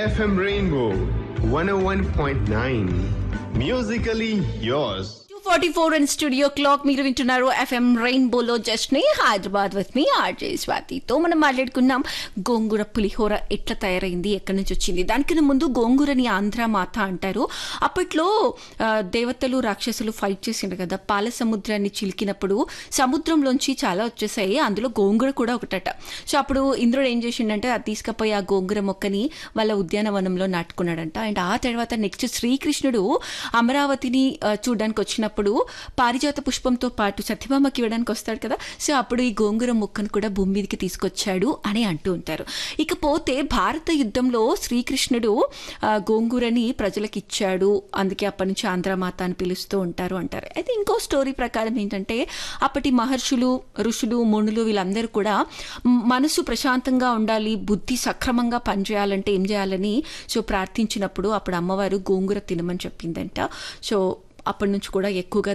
FM Rainbow 101.9. Musically yours. Forty four and studio clock మీరు వింటున్నారు FM రెయిన్బోలో just ని హైదరాబాద్ విత్ మీ ఆర్జే స్వాతితో మనం మాట్లాడుకున్నాం గోంగూర పులిహోర ఎట్లా తయారైంది ఎక్కడి నుంచి వచ్చింది దానికన్నా ముందు గోంగూరని ఆంధ్ర మాత అంటారు అప్పట్లో ఆ, దేవతలు రాక్షసులు ఫైట్ చేసిండ్రు కదా పాల సముద్రాన్ని చిలికినప్పుడు సముద్రంలోంచి చాలా వచ్చేసాయి అందులో గోంగూర కూడా ఒకటట సో అప్పుడు ఇంద్రుడు ఏం చేసిండంటే అది తీసుకుపోయి ఆ గోంగూర మొక్కని వాళ్ళ ఉద్యానవనంలో నాటుకున్నాడంట అండ్ ఆ తర్వాత నెక్స్ట్ శ్రీకృష్ణుడు అమరావతిని ఆ, చూడడానికి వచ్చినప్పుడు పారిజాత పుష్పంతో పాటు సత్యభామకి ఇవ్వడానికి వస్తాడు కదా సో అప్పుడు ఈ గోంగూర మొక్కను కూడా భూమి మీదకి తీసుకొచ్చాడు అని అంటూ ఉంటారు ఇకపోతే భారత యుద్ధంలో శ్రీకృష్ణుడు ఆ, గోంగూరని ప్రజలకు ఇచ్చాడు అందుకే అప్పటి నుంచి ఆంధ్రమాత అని పిలుస్తూ ఉంటారు అంటారు అయితే ఇంకో స్టోరీ ప్రకారం ఏంటంటే అప్పటి మహర్షులు ఋషులు మునులు వీళ్ళందరూ కూడా మ్, మనసు ప్రశాంతంగా ఉండాలి బుద్ధి సక్రమంగా పనిచేయాలంటే ఏం చేయాలని సో ప్రార్థించినప్పుడు అప్పుడు అమ్మవారు గోంగూర తినమని చెప్పిందంట సో అప్పటి నుంచి కూడా ఎక్కువగా